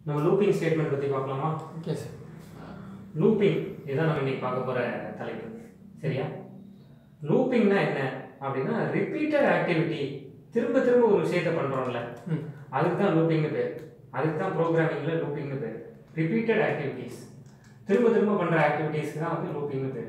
நம்ம looping statement பற்றி பார்க்கலாமா ஓகே சார் லூப்பிங் இதுதான் நம்ம இன்னைக்கு பார்க்க போகிற தலைப்பு சரியா லூப்பிங்னா என்ன அப்படின்னா ரிப்பீட்டட் ஆக்டிவிட்டி திரும்ப திரும்ப ஒரு விஷயத்தை பண்ணுறோம்ல ம் அதுக்கு தான் லூப்பிங்னு பேர் அதுக்கு தான் ப்ரோக்ராமிங்கில் லூப்பிங்னு பேர் ரிப்பீட்டட் ஆக்டிவிட்டீஸ் திரும்ப திரும்ப பண்ணுற ஆக்டிவிட்டீஸ்க்கு தான் வந்து லூப்பிங்னு பேர்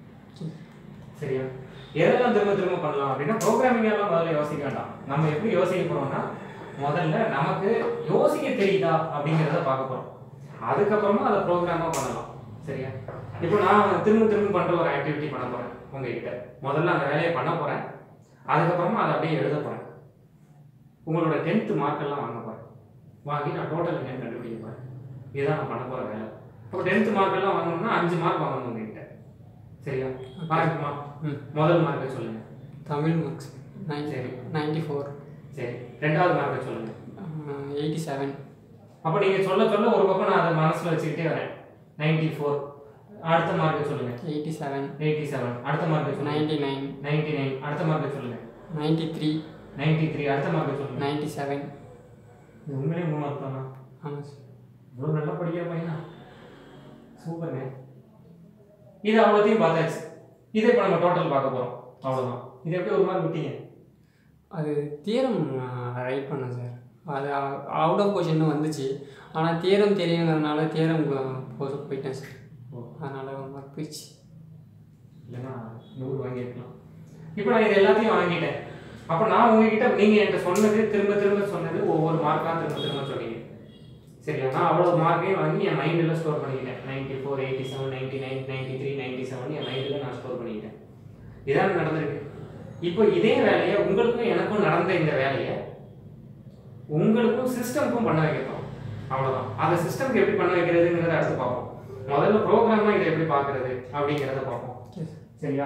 சரியா எதெல்லாம் திரும்ப திரும்ப பண்ணலாம் அப்படின்னா ப்ரோக்ராமிங் எல்லாம் முதல்ல யோசிக்க வேண்டாம் நம்ம எப்படி யோசிக்க போறோம்னா முதல்ல நமக்கு யோசிக்க தெரியுதா அப்படிங்கிறத பார்க்க போறோம் அதுக்கப்புறமா அதை ப்ரோக்ராமா பண்ணலாம் சரியா இப்போ நான் திரும்ப திரும்ப பண்ற ஒரு ஆக்டிவிட்டி பண்ண போறேன் உங்ககிட்ட முதல்ல அந்த வேலையை பண்ண போறேன் அதுக்கப்புறமா அதை அப்படியே எழுத போறேன் உங்களோட டென்த் மார்க் எல்லாம் வாங்க போறேன் வாங்கி நான் டோட்டல் என்னன்னு கண்டுபிடிக்க போறேன் இதுதான் நான் பண்ண போற வேலை இப்போ டென்த் மார்க் எல்லாம் வாங்கணும்னா அஞ்சு மார்க் வாங்கணும் உங்ககிட்ட சரியா மார்க்குமா ம் முதல் மார்க்கை சொல்லுங்க தமிழ் மார்க்ஸ் நைன் சரி. நைன்டி ஃபோர் சரி ரெண்டாவது மார்க்கை சொல்லுங்க எயிட்டி செவன் அப்போ நீங்க சொல்ல சொல்ல ஒரு பக்கம் நான் அதை மனசுல வச்சுக்கிட்டே வரேன் நைன்டி ஃபோர் அடுத்த மார்க்கை சொல்லுங்க எயிட்டி செவன் எயிட்டி செவன் அடுத்த மார்க்கை சொல்லுங்க நைன்டி நைன் நைன்டி நைன் அடுத்த மார்க்கை சொல்லுங்க நைன்டி த்ரீ நைன்டி த்ரீ அடுத்த மார்க்கை சொல்லுங்க நைன்டி செவன் இது உண்மையிலே மூணு மார்க் தானா ஆமாம் சார் இவ்வளோ நல்லா படிக்கிற பையனா சூப்பர்ங்க இது அவ்வளோத்தையும் பார்த்தாச்சு இதை இப்போ நம்ம டோட்டல் பார்க்க போகிறோம் அவ்வளோதான் இது எப்படி ஒரு மார்க் விட்டீங்க அது தியரம் ரைட் பண்ணேன் சார் அது அவுட் ஆஃப் கொஷின் வந்துச்சு ஆனால் தியரம் தெரியுங்கிறதுனால தியரம் போயிட்டேன் சார் ஓ அதனால் ஒரு மார்க் போயிடுச்சு இல்லைன்னா நூறு வாங்கியிருக்கலாம் இப்போ நான் இது எல்லாத்தையும் வாங்கிட்டேன் அப்போ நான் உங்ககிட்ட நீங்கள் என்கிட்ட சொன்னது திரும்ப திரும்ப சொன்னது ஒவ்வொரு மார்க்காக திரும்ப திரும்ப சொன்னீங்க சரியா நான் அவ்வளோ மார்க்கையும் வாங்கி என் மைண்டில் ஸ்டோர் பண்ணிக்கிட்டேன் ninety four eighty seven ninety nine ninety three ninety seven என் மைண்டில் நான் ஸ்டோர் பண்ணிக்கிட்டேன் இதான் நடந்திருக்கு இப்போ இதே வேலையை உங்களுக்கும் எனக்கும் நடந்த இந்த வேலையை உங்களுக்கும் சிஸ்டம்க்கும் பண்ண வைக்கிறோம் அவ்வளோதான் அந்த சிஸ்டம்க்கு எப்படி பண்ண வைக்கிறதுங்கிறத அடுத்து பார்ப்போம் முதல்ல ப்ரோக்ராமாக இதை எப்படி பார்க்குறது அப்படிங்கிறத பார்ப்போம் ஓகே சார் சரியா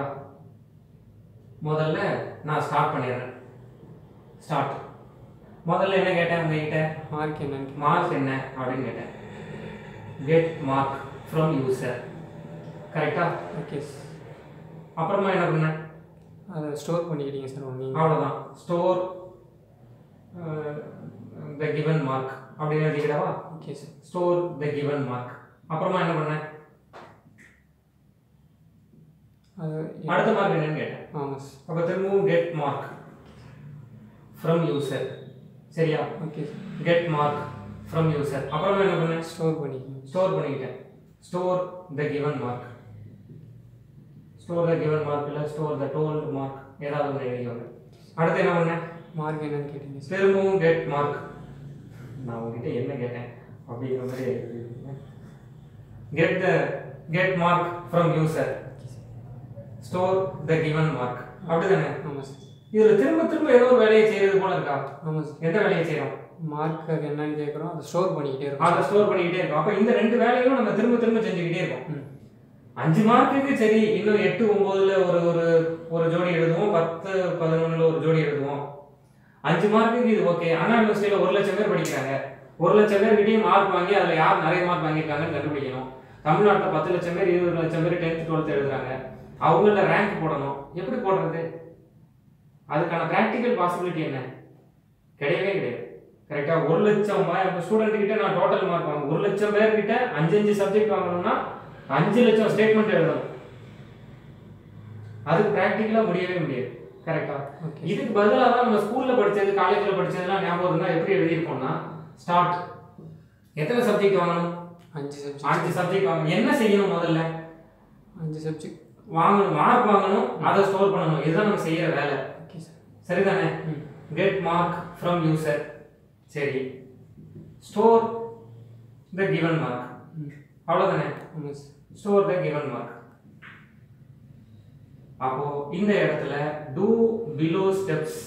முதல்ல நான் ஸ்டார்ட் பண்ணிடுறேன் ஸ்டார்ட் முதல்ல என்ன கேட்டேன் உங்ககிட்ட மார்க் என்னன்னு மார்க் என்ன அப்படின்னு கேட்டேன் கெட் மார்க் ஃப்ரம் யூசர் கரெக்டா ஓகே சார் அப்புறமா என்ன பண்ணேன் அதை ஸ்டோர் பண்ணிக்கிட்டீங்க சார் நீங்கள் அவ்வளோதான் ஸ்டோர் த கிவன் மார்க் அப்படின்னு எழுதிக்கிடவா okay sir store the given mark அப்புறமா என்ன பண்ணேன் அது அடுத்த மார்க் என்னன்னு கேட்டேன் ஆமாம் சார் அப்போ திரும்பவும் கெட் மார்க் ஃப்ரம் யூசர் சரியா okay sir get mark from user அப்புறமா என்ன பண்ணேன் ஸ்டோர் பண்ணிக்கிங்க ஸ்டோர் பண்ணிக்கிட்டேன் store the given mark store the given mark இல்லை ஸ்டோர் த டோல்டு மார்க் ஏதாவது ஒன்று எழுதிக்கோங்க அடுத்து என்ன பண்ணேன் மார்க் என்னன்னு கேட்டீங்க சார் திரும்பவும் கெட் மார்க் நான் உங்ககிட்ட என்ன கேட்டேன் அப்படிங்கிற மாதிரி get the get mark from user store the given mark அப்படிதானே ஆமாம் சார் இதுல திரும்ப திரும்ப ஏதோ ஒரு வேலையை செய்யறது போல இருக்கா ஆமாம் சார் எந்த வேலையை செய்யறோம் மார்க் அது என்னன்னு கேட்குறோம் அதை ஸ்டோர் பண்ணிக்கிட்டே இருக்கும் அதை ஸ்டோர் பண்ணிக்கிட்டே இருக்கோம் அப்ப இந்த ரெண்டு வேலையும் நம்ம திரும்ப திரும்ப செஞ்சுக்கிட்டே இருக்கோம் ம் அஞ்சு மார்க்குக்கு சரி இன்னும் எட்டு ஒன்பதுல ஒரு ஒரு ஒரு ஜோடி எழுதுவோம் பத்து பதினொன்னுல ஒரு ஜோடி எழுதுவோம் அஞ்சு மார்க்குக்கு இது ஓகே அண்ணா யூனிவர்சிட்டியில ஒரு லட்சம் பேர் படிக்கிறாங்க ஒரு லட்சம் பேர்கிட்டயும் மார்க் வாங்கி அதுல யார் நிறைய மார்க் வாங்கியிருக்காங்கன்னு கண்டுபிடிக்கணும் தமிழ்நாட்டில் பத்து லட்சம் பேர் இருபது லட்சம் பேர் டென்த் டுவெல்த் எழுதுறாங்க அவங்கள ரேங்க் போடணும் எப்படி போடுறது அதுக்கான ப்ராக்டிக்கல் பாசிபிலிட்டி என்ன கிடையவே கிடையாது கரெக்டா ஒரு லட்சம் ஸ்டூடெண்ட் கிட்ட நான் டோட்டல் மார்க் வாங்க ஒரு லட்சம் பேர்கிட்ட அஞ்சு அஞ்சு சப்ஜெக்ட் வாங்கணும்னா அஞ்சு லட்சம் ஸ்டேட்மெண்ட் எழுதணும் அதுக்கு ப்ராக்டிக்கலா முடியவே முடியாது கரெக்டா ஓகே இதுக்கு பதிலாக தான் நம்ம ஸ்கூல்ல படிச்சது காலேஜ்ல படிச்சதெல்லாம் ஞாபகம் இருந்தா எப்படி எழுதியிருப்போம்னா ஸ்டார்ட் எத்தனை சப்ஜெக்ட் வாங்கணும் அஞ்சு சப்ஜெக்ட் அஞ்சு சப்ஜெக்ட் வாங்கணும் என்ன செய்யணும் முதல்ல அஞ்சு சப்ஜெக்ட் வாங்கணும் மார்க் வாங்கணும் அதை ஸ்டோர் பண்ணணும் இதுதான் நம்ம செய்யற வேலை ஓகே சார் சரிதானே ம் கெட் மார்க் ஃப்ரம் யூசர் சரி ஸ்டோர் த கிவன் மார்க் ம் அவ்வளவுதானே ஆமாம் sir store the given mark அப்போ இந்த இடத்துல டூ பிலோ ஸ்டெப்ஸ்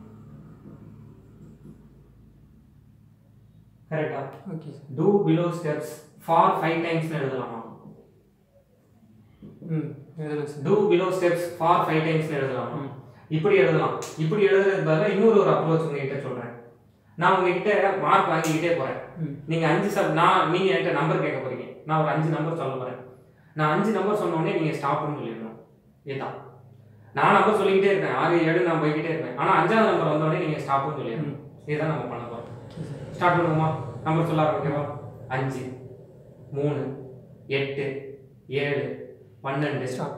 கரெக்டா okay sir do below steps for five times எழுதலாமா ம் எழுதலாம் sir do below steps for five times எழுதலாமா ம் இப்படி எழுதலாம் இப்படி எழுதுறதுக்கு பதிலாக இன்னொரு ஒரு அப்ரோச் உங்ககிட்ட சொல்றேன் நான் உங்ககிட்ட மார்க் வாங்கிக்கிட்டே போறேன் ம் நீங்க அஞ்சு சப் நான் நீங்க என்கிட்ட நம்பர் கேட்க போறீங்க நான் ஒரு அஞ்சு நம்பர் சொல்ல போறேன் நான் அஞ்சு நம்பர் சொன்ன உடனே நீங்க ஸ்டாப்னு சொல்லிடணும் இதுதான் நான் நம்பர் சொல்லிக்கிட்டே இருக்கேன் ஆறு ஏழு நான் போய்கிட்டே இருப்பேன் ஆனா அஞ்சாவது நம்பர் வந்த உடனே நீங்க ஸ்டாப்னு சொல்லிடணும் இதுதான் நம்ம பண்ண போறோம் ஓகே சார் ஸ்டார்ட் பண்ணுவோமா நம்பர் சொல்ல ஆரம்பிக்கவா அஞ்சு மூணு எட்டு ஏழு பன்னெண்டு ஸ்டாப்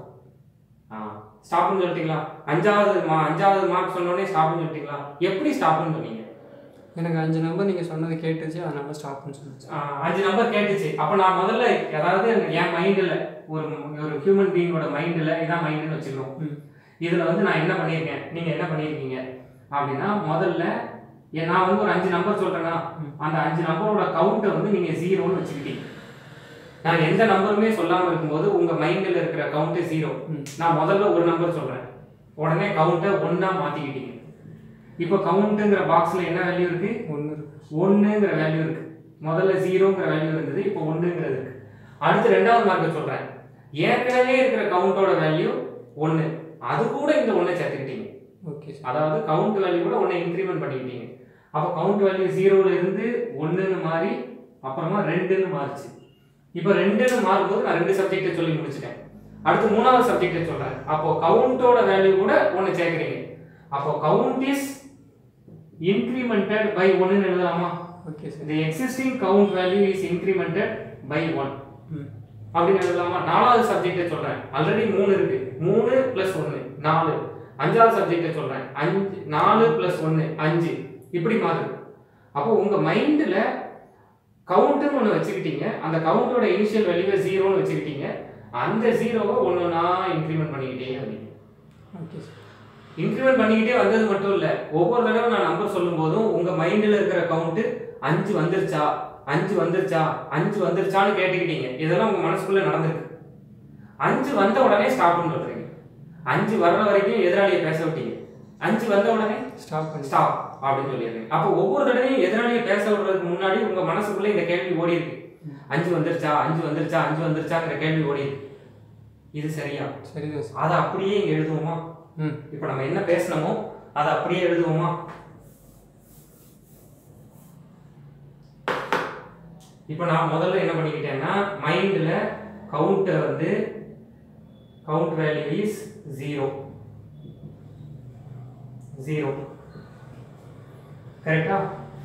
ஆ ஸ்டாப்னு சொல்லிட்டீங்களா அஞ்சாவது மா அஞ்சாவது மார்க் சொன்னோடனே ஸ்டாப்னு சொல்லிட்டீங்களா எப்படி ஸ்டாப்னு சொன்னீங்க எனக்கு அஞ்சு நம்பர் நீங்கள் சொன்னது கேட்டுச்சு அதனால ஸ்டாப்னு சொன்னேன் ஆ, அஞ்சு நம்பர் கேட்டுச்சு அப்போ நான் முதல்ல அதாவது என் மைண்டில் ஒரு ஒரு ஹியூமன் பீயிங்கோட மைண்டில் இதான் மைண்டுன்னு வச்சுக்கணும் ம் இதில் வந்து நான் என்ன பண்ணியிருக்கேன் நீங்கள் என்ன பண்ணியிருக்கீங்க அப்படின்னா முதல்ல ஏ- நான் வந்து ஒரு அஞ்சு நம்பர் சொல்கிறேன்னா அந்த அஞ்சு நம்பரோட கவுண்ட்டை வந்து நீங்கள் ஜீரோன்னு வச்சுக்கிட்டீங்க நான் எந்த நம்பருமே சொல்லாமல் இருக்கும்போது உங்கள் மைண்டில் இருக்கிற கவுண்ட்டு ஜீரோ ம். நான் முதல்ல ஒரு நம்பர் சொல்கிறேன் உடனே கவுண்ட்டை ஒன்றா மாற்றிக்கிட்டீங்க இப்போ கவுண்ட்டுங்கிற பாக்ஸில் என்ன வேல்யூ இருக்குது ஒன்று இருக்கு ஒன்றுங்கிற வேல்யூ இருக்கு முதல்ல ஜீரோங்கிற வேல்யூ இருந்தது இப்போ ஒன்றுங்கிறது இருக்கு அடுத்து ரெண்டாவது மார்க்க சொல்றேன் ஏற்கனவே இருக்கிற கவுண்டோட வேல்யூ ஒன்று அது கூட இந்த ஒன்றை சேர்த்துக்கிட்டீங்க ஓகே சார் அதாவது கவுண்ட் வேல்யூ கூட ஒன்றை இன்க்ரிமெண்ட் பண்ணிக்கிட்டீங்க அப்போ கவுண்ட் வேல்யூ ஜீரோல இருந்து ஒன்றுன்னு மாறி அப்புறமா ரெண்டுன்னு மாறுச்சு இப்போ ரெண்டுன்னு மாறும்போது நான் ரெண்டு சப்ஜெக்டை சொல்லி முடிச்சிட்டேன் அடுத்து மூணாவது சப்ஜெக்டை சொல்றேன் அப்போ கவுண்டோட வேல்யூ கூட ஒன்று சேர்க்குறீங்க அப்போ கவுண்ட் இஸ் இன்க்ரிமெண்டட் பை ஒன்றுன்னு எழுதலாமா okay sir the existing count value is incremented by 1 ம் அப்படின்னு எழுதலாமா நாலாவது சப்ஜெக்டை சொல்றேன் ஆல்ரெடி மூணு இருக்கு மூணு பிளஸ் ஒன்று நாலு அஞ்சாவது சப்ஜெக்டை சொல்றேன் அஞ்சு நாலு பிளஸ் ஒன்று அஞ்சு இப்படி மாறுது அப்போ உங்க மைண்டில் கவுண்ட்டுன்னு ஒன்று வச்சுக்கிட்டீங்க அந்த கவுண்டோட இனிஷியல் வேல்யூவை ஜீரோன்னு வச்சுக்கிட்டீங்க அந்த ஜீரோவை ஒன்று ஒன்றா இன்க்ரிமெண்ட் பண்ணிக்கிட்டே வந்தீங்க ஓகே சார் இன்க்ரிமெண்ட் பண்ணிக்கிட்டே வந்தது மட்டும் இல்ல ஒவ்வொரு தடவை நான் நம்பர் சொல்லும் போதும் உங்க மைண்ட்ல இருக்கிற கவுண்ட் அஞ்சு வந்துருச்சா அஞ்சு வந்துருச்சா அஞ்சு வந்துருச்சான்னு கேட்டுக்கிட்டீங்க இதெல்லாம் உங்க மனசுக்குள்ள நடந்திருக்கு அஞ்சு வந்த உடனே ஸ்டாப்னு சொல்றீங்க அஞ்சு வர்ற வரைக்கும் எதிராளியை பேச விட்டீங்க அஞ்சு வந்த உடனே ஸ்டாப் பண்ணி ஸ்டாப் அப்படின்னு சொல்லிடுறீங்க அப்போ ஒவ்வொரு தடவையும் எதிராளியை பேச விடுறதுக்கு முன்னாடி உங்க மனசுக்குள்ள இந்த கேள்வி ஓடி இருக்கு அஞ்சு வந்துருச்சா அஞ்சு வந்துருச்சா அஞ்சு வந்துருச்சாங்கிற கேள்வி ஓடி இருக்கு இது சரியா சரிதான் சார் அதை அப்படியே இங்க எழுதுவோமா ம் இப்போ நம்ம என்ன பேசணுமோ அதை அப்படியே எழுதுவோமா இப்போ நான் முதல்ல என்ன பண்ணிக்கிட்டேன்னா மைண்டில் கவுண்ட்டை வந்து count value is zero zero கரெக்டா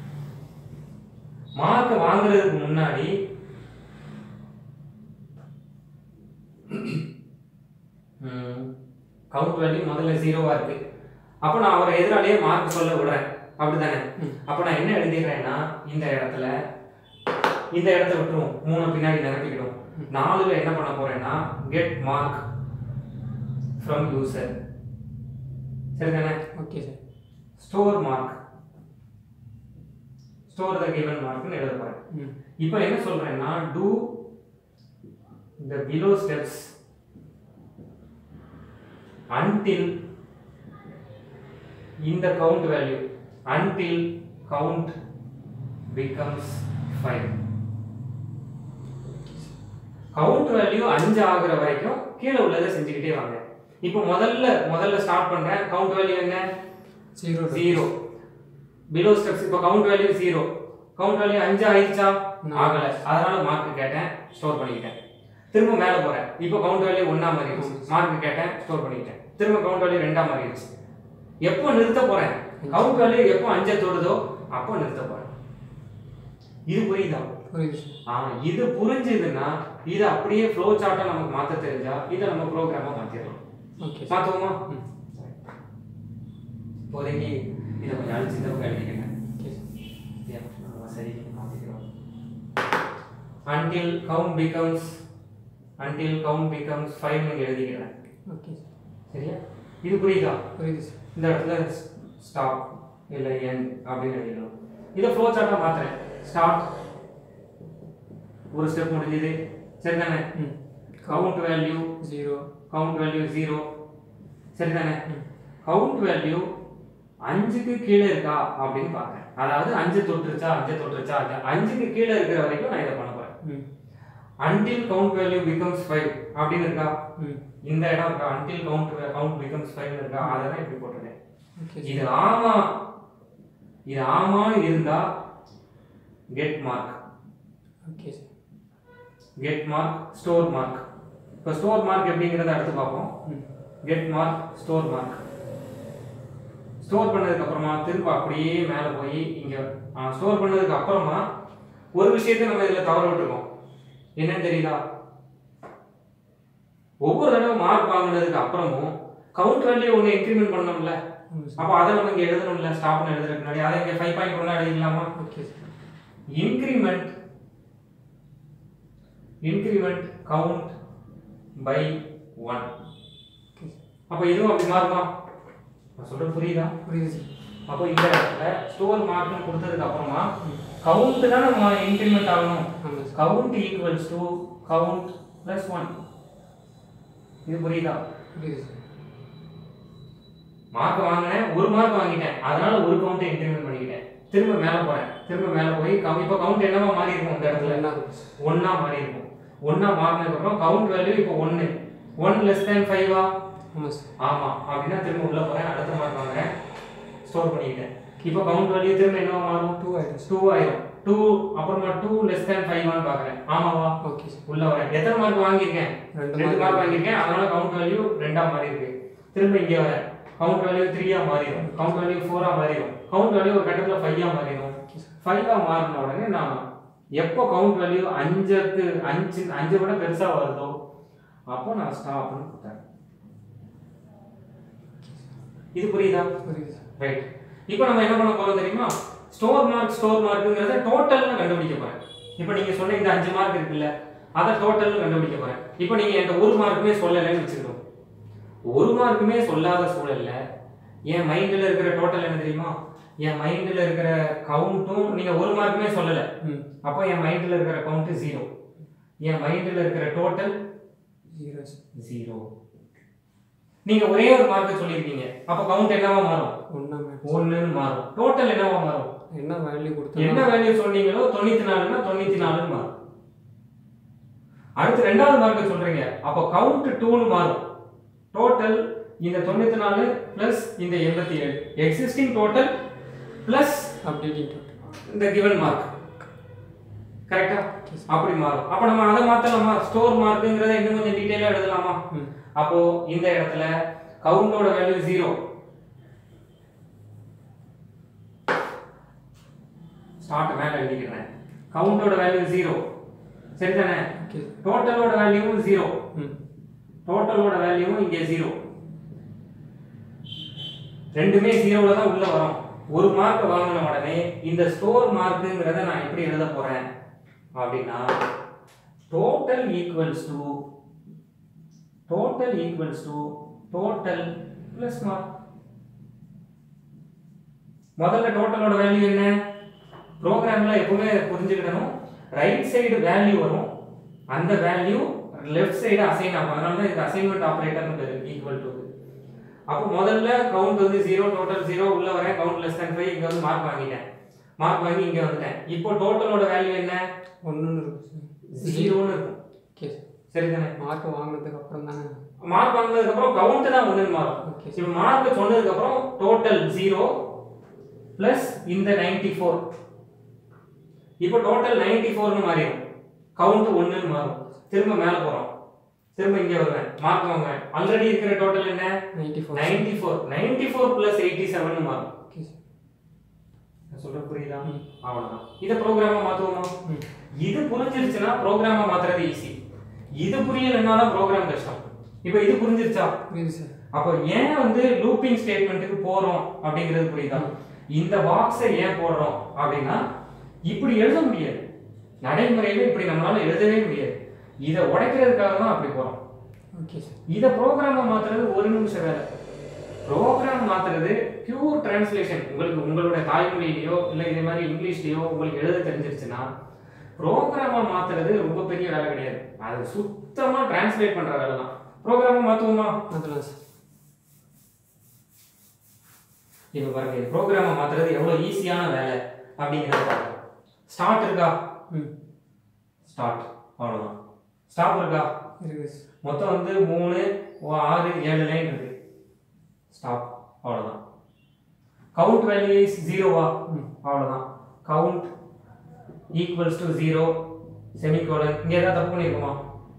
மார்க் வாங்குறதுக்கு முன்னாடி கவுண்ட் வேல்யூ முதல்ல ஜீரோவா இருக்கு அப்போ நான் அவரை எதிராளியே மார்க் சொல்ல விடுறேன் அப்படிதானே ம். அப்போ நான் என்ன எழுதிடுறேன்னா இந்த இடத்துல இந்த இடத்த விட்டுருவோம் மூணு பின்னாடி நிரப்பிக்கிடும் நாலுல என்ன பண்ண போறேன்னா கெட் மார்க் ஃப்ரம் யூசர் சரிதானே okay sir store mark store the given மார்க்னு எழுத போறேன் ம் இப்போ என்ன சொல்றேன்னா do the below steps until in the count value until count becomes 5 count value அஞ்சு ஆகுற வரைக்கும் கீழே உள்ளதை செஞ்சுக்கிட்டே வாங்க இப்போ முதல்ல முதல்ல ஸ்டார்ட் பண்றேன் கவுண்ட் வேல்யூ என்ன ஜீரோ ஜீரோ பிலோ ஸ்டெப்ஸ் இப்போ count value zero count value அஞ்சு ஆயிடுச்சா ஆகல அதனால மார்க் கேட்டேன் ஸ்டோர் பண்ணிக்கிட்டேன் திரும்ப மேல போறேன் இப்போ கவுண்ட் வேல்யூ ஒண்ணா மாறிடுச்சு மார்க் கேட்டேன் ஸ்டோர் பண்ணிக்கிட்டேன் திரும்ப கவுண்ட் வேல்யூ ரெண்டா மாறிடுச்சு எப்போ நிறுத்த போறேன் கவுண்ட் வேல்யூ எப்போ அஞ்சை தொடுதோ அப்போ நிறுத்த போறேன் இது புரியுதா புரியுது சார் ஆ இது புரிஞ்சுதுன்னா இது அப்படியே ஃப்ளோ சார்ட்டா நமக்கு மாத்த தெரிஞ்சா இதை நம்ம ப்ரோக்ராமா மாத்திடலாம் ஓகே சார் மாத்துவோமா ம் இப்போதைக்கு இதை கொஞ்சம் அழிச்சு இந்த பக்கம் எழுதிக்கிறேன் ஓகே சார் Yeah, நம்ம சரி மாத்திக்கிறோம் until count becomes until count becomes 5 நீங்க எழுதிக்கிறேன் ஓகே சார் சரியா இது புரியுதா புரியுது சார் இந்த இடத்துல ஸ்டாப் இல்லை என் அப்படின்னு எழுதிக்கணும் இதை ஃப்ளோ சார்ட்டாக மாத்துறேன் ஸ்டார்ட் ஒரு ஸ்டெப் முடிஞ்சது சரிதானே ம் count value zero count value zero சரிதானே ம் கவுண்ட் வேல்யூ அஞ்சுக்கு கீழே இருக்கா அப்படின்னு பார்க்குறேன் அதாவது அஞ்சு தொட்டுருச்சா அஞ்சு தொட்டுருச்சா அஞ்சு அஞ்சுக்கு கீழே இருக்கிற வரைக்கும் நான் இதை பண்ண போறேன் ம் until count value becomes five அப்படின்னு இருக்கா ம் இந்த இடம் இருக்கா until count count becomes five இருக்கா அதை தான் இப்படி போட்டிருக்கேன் ஓகே இது ஆமா இது ஆமான்னு இருந்தா get mark okay sir get mark store mark இப்போ ஸ்டோர் மார்க் எப்படிங்கிறத அடுத்து பார்ப்போம் ம் get mark store mark store பண்ணதுக்கு அப்புறமா திரும்ப அப்படியே மேலே போய் இங்கே ஸ்டோர் பண்ணதுக்கு அப்புறமா ஒரு விஷயத்தை நம்ம இதுல தவற விட்டுருக்கோம் என்னன்னு தெரியுதா ஒவ்வொரு தடவை மார்க் வாங்கினதுக்கு அப்புறமும் கவுண்ட் வேல்யூ ஒன்று இன்க்ரிமெண்ட் பண்ணோம்ல ஆமாம் சார் அப்போ அதை நம்ம இங்கே எழுதணும்ல ஸ்டாப்னு எழுதுறதுக்கு முன்னாடி அதை இங்கே ஃபைவ் பாயிண்ட் ஒன்றா எழுதிக்கலாமா okay sir increment increment count by 1 okay sir அப்போ இதுவும் அப்படி மாறுமா நான் சொல்றது புரியுதா புரியுது சார் அப்போ இந்த இடத்துல ஸ்டோர் மார்க்னு கொடுத்ததுக்கு அப்புறமா கவுண்ட் தான் நம்ம இன்க்ரிமெண்ட் ஆகணும் ஆமாம் sir count equals to count plus one இது புரியுதா புரியுது சார் மார்க் வாங்கினேன் ஒரு மார்க் வாங்கிட்டேன் அதனால ஒரு கவுண்ட்டை இன்க்ரிமெண்ட் பண்ணிக்கிட்டேன் திரும்ப மேலே போறேன் திரும்ப மேலே போய் கவு- இப்போ கவுண்ட் என்னவா மாறி இருக்கும் இந்த இடத்துல என்ன இருக்கும் சார் ஒன்னா மாறி இருக்கும் ஒன்னா மாறினதுக்கு அப்புறம் கவுண்ட் வேல்யூ இப்போ ஒன்னு ஒன் லெஸ் தேன் ஃபைவா ஆமாம் சார் ஆமா அப்படின்னா திரும்ப உள்ள போறேன் அடுத்த மார்க் வாங்குறேன் ஸ்டோர் பண்ணிக்கிட்டேன் இப்போ கவுண்ட் வேல்யூ திரும்ப என்னவா மாறும் டூ ஆயிடும் சார் டூ ஆயிரும் டூ அப்புறமா டூ லெஸ் தேன் ஃபைவான்னு பார்க்குறேன் ஆமாவா ஓகே சார் உள்ள வரேன் எத்தனை மார்க் வாங்கியிருக்கேன் ரெண்டு ரெண்டு mark மார்க் வாங்கியிருக்கேன் அதனால கவுண்ட் வேல்யூ ரெண்டா மாறி இருக்கு திரும்ப இங்கே வரேன் கவுண்ட் வேல்யூ த்ரீயா மாறிடும் கவுண்ட் வேல்யூ ஃபோரா மாறிடும் கவுண்ட் வேல்யூ ஒரு கட்டத்தில் ஃபைவா மாறிடும் ஃபைவா மாறின உடனே நான் எப்போ கவுண்ட் வேல்யூ அஞ்சுக்கு அஞ்சு அஞ்சை விட பெருசா வருதோ அப்போ நான் ஸ்டாப்னு கொடுத்தேன் இது புரியுதா புரியுது சார் ரைட் இப்போ நம்ம என்ன பண்ண போறோம் தெரியுமா ஸ்டோர் மார்க் ஸ்டோர் மார்க்குங்கிறத டோட்டல்னு கண்டுபிடிக்க போறேன் இப்போ நீங்க சொன்ன இந்த அஞ்சு மார்க் இருக்குல்ல அதை டோட்டல்னு கண்டுபிடிக்க போறேன் இப்போ நீங்க என்கிட்ட ஒரு மார்க்குமே சொல்லலைன்னு வச்சுக்கணும் ஒரு மார்க்குமே சொல்லாத சூழல்ல என் மைண்டில் இருக்கிற டோட்டல் என்ன தெரியுமா என் மைண்டில் இருக்கிற கவுண்ட்டும் நீங்க ஒரு மார்க்குமே சொல்லலை ம் அப்போ என் மைண்டில் இருக்கிற கவுண்ட் ஜீரோ என் மைண்டில் இருக்கிற டோட்டல் ஜீரோ சார் ஜீரோ நீங்க ஒரே ஒரு மார்க் சொல்லியிருக்கீங்க அப்போ கவுண்ட் என்னவா மாறும் ஒன்றா மேட்ச் ஒண்ணுன்னு மாறும் டோட்டல் என்னவா மாறும் என்ன வேல்யூ என்ன கொடுத்தா வேல்யூ சொன்னீங்களோ தொண்ணூத்தி நாலுன்னா தொண்ணூத்தி நாலுன்னு மாறும் அடுத்து ரெண்டாவது மார்க் சொல்றீங்க அப்போ கவுண்ட் டூன்னு மாறும் டோட்டல் இந்த தொண்ணூத்தி நாலு பிளஸ் இந்த எண்பத்தி ஏழு எக்ஸிஸ்டிங் டோட்டல் பிளஸ் அப்டேட்டிங் இந்த கிவன் மார்க் கரெக்டா அப்படி மாறும் அப்ப நம்ம அதை மாத்தலாமா ஸ்டோர் மார்க்குங்கிறத இன்னும் கொஞ்சம் டீடைலா எழுதலாமா ம் அப்போ இந்த இடத்துல கவுண்டோட வேல்யூ ஜீரோ ஸ்டார்ட் மேல எழுதிக்கிறேன் கவுண்டோட வேல்யூ ஜீரோ சரிதானே ஓகே டோட்டலோட வேல்யூவும் ஜீரோ ம் டோட்டலோட வேல்யூவும் இங்கே ஜீரோ ரெண்டுமே ஜீரோல தான் உள்ள வரும் ஒரு மார்க் வாங்கின உடனே இந்த ஸ்டோர் மார்க்குங்கிறத நான் எப்படி எழுத போறேன் அப்படின்னா total equals to total equals to total plus mark முதல்ல டோட்டலோட வேல்யூ என்ன ப்ரோக்ராம்ல எப்பவுமே புரிஞ்சுக்கிடணும் ரைட் சைடு வேல்யூ வரும் அந்த வேல்யூ லெஃப்ட் சைடு அசைன் ஆகும் அதனால தான் இதுக்கு அசைன்மெண்ட் ஆபரேட்டர்னு பேரு ஈக்குவல் டு அப்போ முதல்ல கவுண்ட் வந்து ஜீரோ டோட்டல் ஜீரோ உள்ள வரேன் கவுண்ட் லெஸ் தேன் ஃபைவ் இங்க வந்து மார்க் வாங்கிட்டேன் மார்க் வாங்கி இங்க வந்துட்டேன் இப்போ டோட்டலோட வேல்யூ என்ன ஒன்றுன்னு இருக்கும் சார் ஜீரோன்னு இருக்கும் ஓகே சார் சரிதானே மார்க் வாங்கினதுக்கு அப்புறம் தானே மார்க் வாங்கினதுக்கு அப்புறம் கவுண்ட் தான் ஒண்ணுன்னு மாறும் ஓகே இப்போ மார்க் சொன்னதுக்கு அப்புறம் டோட்டல் ஜீரோ பிளஸ் இந்த நைன்டி ஃபோர் இப்போ டோட்டல் நைன்டி ஃபோர்னு மாறிடும் கவுண்ட் ஒன்றுன்னு மாறும் திரும்ப மேலே போகிறோம் திரும்ப இங்கே வருவேன் மார்க் வாங்குவேன் ஆல்ரெடி இருக்கிற டோட்டல் என்ன ninety four ninety four ninety four plus eighty seven மாறும் ஓகே சார் நான் சொல்ற புரியுதா ம். அவ்வளவுதான் இதை ப்ரோக்ராமா மாத்துவோமா ம் இது புரிஞ்சிருச்சுன்னா ப்ரோக்ராமா மாத்துறது ஈஸி இது புரியலைன்னா தான் ப்ரோக்ராம் கஷ்டம் இப்போ இது புரிஞ்சிருச்சா புரியுது சார் அப்போ ஏன் வந்து லூப்பிங் ஸ்டேட்மெண்ட்டுக்கு போறோம் அப்படிங்கிறது புரியுதா இந்த பாக்ஸை ஏன் போடுறோம் அப்படின்னா இப்படி எழுத முடியாது நடைமுறையில இப்படி நம்மளால எழுதவே முடியாது இதை உடைக்கிறதுக்காக தான் அப்படி போறோம் ஓகே சார் இதை ப்ரோக்ராமா மாத்துறது ஒரு நிமிஷம் வேலை ப்ரோக்ராம் மாத்துறது பியூர் டிரான்ஸ்லேஷன் உங்களுக்கு உங்களுடைய தாய்மொழியிலையோ இல்லை இதே மாதிரி இங்கிலீஷ்லயோ உங்களுக்கு எழுத தெரிஞ்சிருச்சுன்னா ப்ரோக்ராமா மாத்துறது ரொம்ப பெரிய வேலை கிடையாது அது சுத்தமா டிரான்ஸ்லேட் பண்ற வேலை தான் ப்ரோக்ராமா மாத்துவோமா அதெல்லாம் சார் இப்போ பாருங்க இது ப்ரோக்ராமை மாத்துறது எவ்வளோ ஈஸியான வேலை அப்படிங்கிறத பாருங்க ஸ்டார்ட் இருக்கா ம் ஸ்டார்ட் அவ்வளோதான் ஸ்டாப் இருக்கா இருக்குது சார் மொத்தம் வந்து மூணு ஓ- ஆறு ஏழு லைன் இருக்கு ஸ்டாப் அவ்வளோதான் கவுண்ட் வேல்யூ இஸ் ஜீரோவா ம் அவ்வளோதான் count equals to zero semicolon இங்கே ஏதாவது தப்பு பண்ணியிருக்குமா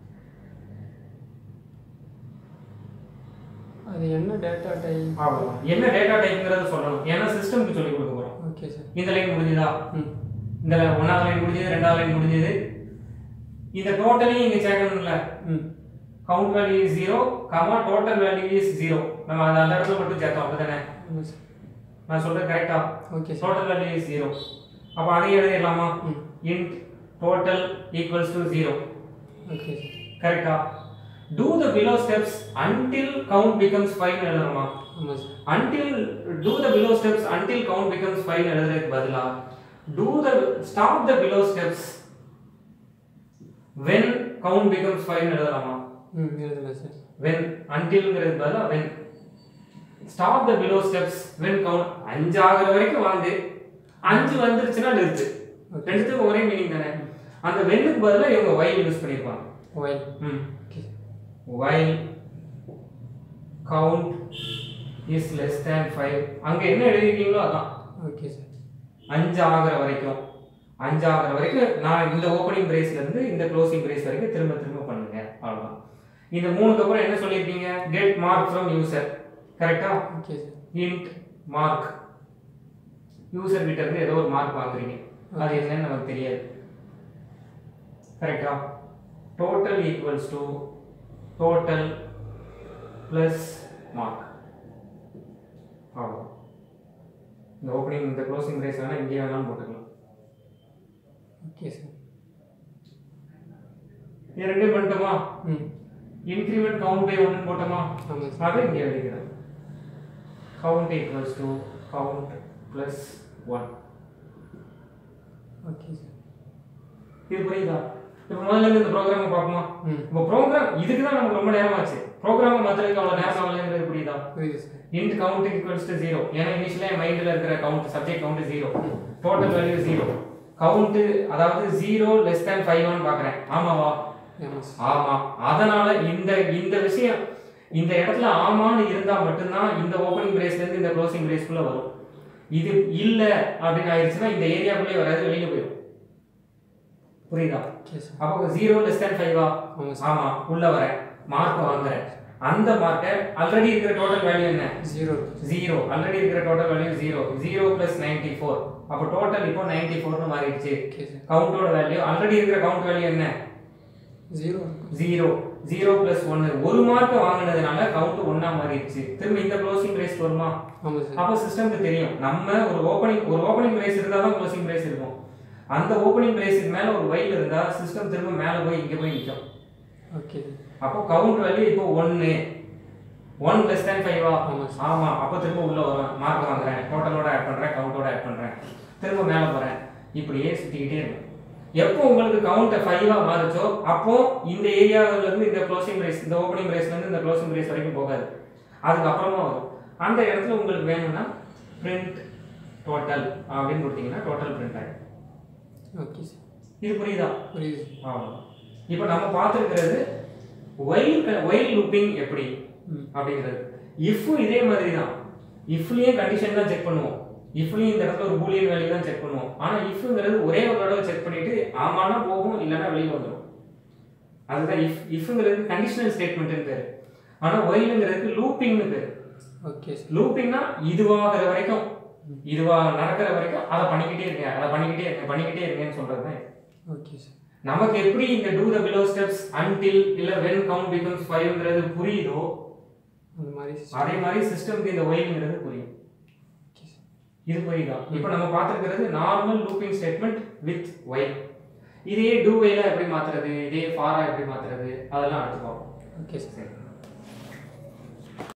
அது என்ன டேட்டா டைப் அவ்வளோதான் என்ன டேட்டா டைப்ங்கிறத சொல்லணும் ஏன்னா சிஸ்டம்க்கு சொல்லி கொடுக்க போகிறோம் ஓகே சார் இந்த லைன் முடிஞ்சுதா ம் இந்த ஒன்றாவது லைன் முடிஞ்சது ரெண்டாவது லைன் முடிஞ்சது இந்த டோட்டலையும் இங்கே சேர்க்கணும்ல ம் count value is zero comma total value is zero நம்ம அந்த அந்த இடத்துல மட்டும் சேர்த்தோம் அப்படிதானே ஆமாம் சார் நான் சொல்றது கரெக்டா okay sir total value is zero அப்போ அதையும் எழுதிடலாமா ம் int total equals to zero okay sir கரெக்டா do the below steps until count becomes five எழுதணுமா ஆமாம் sir until do the below steps until count becomes five எழுதுறதுக்கு பதிலா do the stop the below steps when count becomes 5 எழுதலாமா ம் எழுதலாம் sir when untilங்கிறது பதிலா when stop the below steps when count அஞ்சு ஆகுற வரைக்கும் வாங்கு அஞ்சு வந்துருச்சுன்னா நிறுத்து Okay. ரெண்டுத்துக்கும் ஒரே மீனிங் தானே அந்த வென்னுக்கு பதிலா இவங்க while யூஸ் பண்ணிருப்பாங்க ஒயில் ம் okay while count is less than 5 அங்க என்ன எழுதிருக்கீங்களோ அதான் ஓகே சார் அஞ்சு ஆகுற வரைக்கும் அஞ்சு ஆகுற வரைக்கும் நான் இந்த ஓப்பனிங் பிரேஸ்ல இருந்து இந்த க்ளோசிங் பிரேஸ் வரைக்கும் திரும்ப திரும்ப பண்ணுங்க அவ்வளவுதான் இந்த மூணுக்கு அப்புறம் என்ன சொல்லியிருக்கீங்க கெட் மார்க் ஃப்ரம் யூசர் கரெக்டா okay sir int mark user கிட்ட இருந்து ஏதோ ஒரு மார்க் வாங்குறீங்க அது என்னன்னு நமக்கு தெரியாது கரெக்டா total equals to total plus mark அவ்வளோ இந்த ஓப்பனிங் இந்த க்ளோசிங் பிரேஸ் வேணால் இங்கே வேணாலும் போட்டுக்கலாம் ஓகே சார் இது ரெண்டும் பண்ணிட்டோமா ம் இன்க்ரிமெண்ட் கவுண்ட் பை ஒன்னு போட்டோமா ஆமாம் சார் அதை இங்கே எழுதிக்கிறேன் count equals to count plus one okay sir இது புரியுதா இப்போ முதல்ல இருந்து இந்த ப்ரோக்ராமை பார்ப்போமா ம் இப்போ ப்ரோக்ராம் இதுக்கு தான் நமக்கு ரொம்ப நேரம் ஆச்சு ப்ரோக்ராமை மாத்திரத்துக்கு அவ்வளோ நேரம் ஆகலைங்கிறது புரியுதா புரியுது sir int count equals to zero ஏன்னா இனிஷியலாக என் மைண்டில் இருக்கிற count subject count zero total value zero count அதாவது ஜீரோ லெஸ் தேன் ஃபைவ்னு பார்க்குறேன் ஆமாவா ஆமாம் சார் ஆமா அதனால இந்த இந்த விஷயம் இந்த இடத்துல ஆமான்னு இருந்தா மட்டும்தான் இந்த ஓப்பனிங் பிரேஸ்ல இருந்து இந்த க்ளோசிங் பிரேஸ்க்குள்ள வரும் இது இல்ல அப்படின்னு ஆயிடுச்சுன்னா இந்த ஏரியாக்குள்ளே வராது வெளியில போயிடும் புரியுதா ஓகே சார் அப்போ ஜீரோ லெஸ் தேன் ஃபைவா ஆமாம் சார் ஆமா உள்ள வரேன் மார்க் வாங்குறேன் அந்த மார்க்கை ஆல்ரெடி இருக்கிற டோட்டல் வேல்யூ என்ன ஜீரோ ஜீரோ ஆல்ரெடி இருக்கிற total value zero zero plus ninety four அப்போ டோட்டல் இப்போ நைன்டி ஃபோர்னு மாறிடுச்சு ஓகே சார் கவுண்டோட வேல்யூ ஆல்ரெடி இருக்கிற கவுண்ட் வேல்யூ என்ன ஜீரோ ஜீரோ ஜீரோ பிளஸ் ஒன்னு ஒரு மார்க் வாங்கினதுனால கவுண்ட் ஒன்னா மாறிடுச்சு திரும்ப இந்த க்ளோசிங் பிரேஸ் வருமா ஆமாம் சார் அப்போ சிஸ்டம்க்கு தெரியும் நம்ம ஒரு ஓப்பனிங் ஒரு ஓப்பனிங் பிரேஸ் இருந்தால் தான் க்ளோசிங் பிரேஸ் இருக்கும் அந்த ஓப்பனிங் பிரேஸுக்கு மேல ஒரு வைல் இருந்தா சிஸ்டம் திரும்ப மேல போய் இங்க போய் நிற்கும் ஓகே அப்போ கவுண்ட் வேல்யூ இப்போ ஒன்னு ஒன் பிளஸ் தேன் ஃபைவா ஆமா சார். ஆமா அப்போ திரும்ப உள்ள வரும் மார்க் வாங்குறேன் டோட்டலோட ஆட் பண்றேன் கவுண்டோட ஆட் பண்றேன் திரும்ப மேல போறேன் இப்படியே சுத்திக்கிட்டே இருக்கும் எப்போ உங்களுக்கு கவுண்ட் ஃபைவா மாறுச்சோ அப்போ இந்த ஏரியாவில இருந்து இந்த க்ளோசிங் ரேஸ் இந்த ஓப்பனிங் ரேஸ்ல இருந்து இந்த க்ளோசிங் ரேஸ் வரைக்கும் போகாது அதுக்கப்புறமா வரும் அந்த இடத்துல உங்களுக்கு வேணும்னா பிரிண்ட் டோட்டல் அப்படின்னு கொடுத்தீங்கன்னா டோட்டல் பிரிண்ட் ஆகிடும் ஓகே சார் இது புரியுதா புரியுது அவ்வளவுதான். இப்போ நம்ம பார்த்துருக்கிறது ஒயில் ஒயில் லூப்பிங் எப்படி ம் அப்படிங்கிறது இஃப்பும் இதே மாதிரி தான் இஃப்லேயும் கண்டிஷன் தான் செக் பண்ணுவோம் இஃப்லேயும் இந்த இடத்துல ஒரு பூலியன் வேல்யூ தான் செக் பண்ணுவோம் ஆனால் இஃப்ங்கிறது ஒரே ஒரு தடவை செக் பண்ணிட்டு ஆமானா போகும் இல்லைன்னா வெளியில் வந்துடும் அதுதான் இஃப் இஃப்ங்கிறது கண்டிஷனல் ஸ்டேட்மெண்ட்னு பேர் ஆனால் ஒயிலுங்கிறதுக்கு லூப்பிங்னு பேர் ஓகே சார் லூப்பிங்னா இதுவாகிற வரைக்கும் இதுவா நடக்கிற வரைக்கும் அதை பண்ணிக்கிட்டே இருங்க அதை பண்ணிக்கிட்டே இருங்க பண்ணிக்கிட்டே இருங்கன்னு சொல்றது தான் இது. ஓகே சார் நமக்கு எப்படி இந்த do the below steps until இல்ல வென் கவுண்ட் பிகம்ஸ் ஃபைவ்ங்கிறது புரியுதோ அந்த மாதிரி அதே மாதிரி சிஸ்டம்க்கு இந்த ஒயில்ங்கிறது புரியும் ஓகே சார் இது புரியுதா இப்போ நம்ம பார்த்துருக்கிறது normal looping statement with while இதே டூ வேல எப்படி மாத்துறது இதே ஃபாரா எப்படி மாத்துறது அதெல்லாம் அடுத்து பார்ப்போம் ஓகே சார் சரி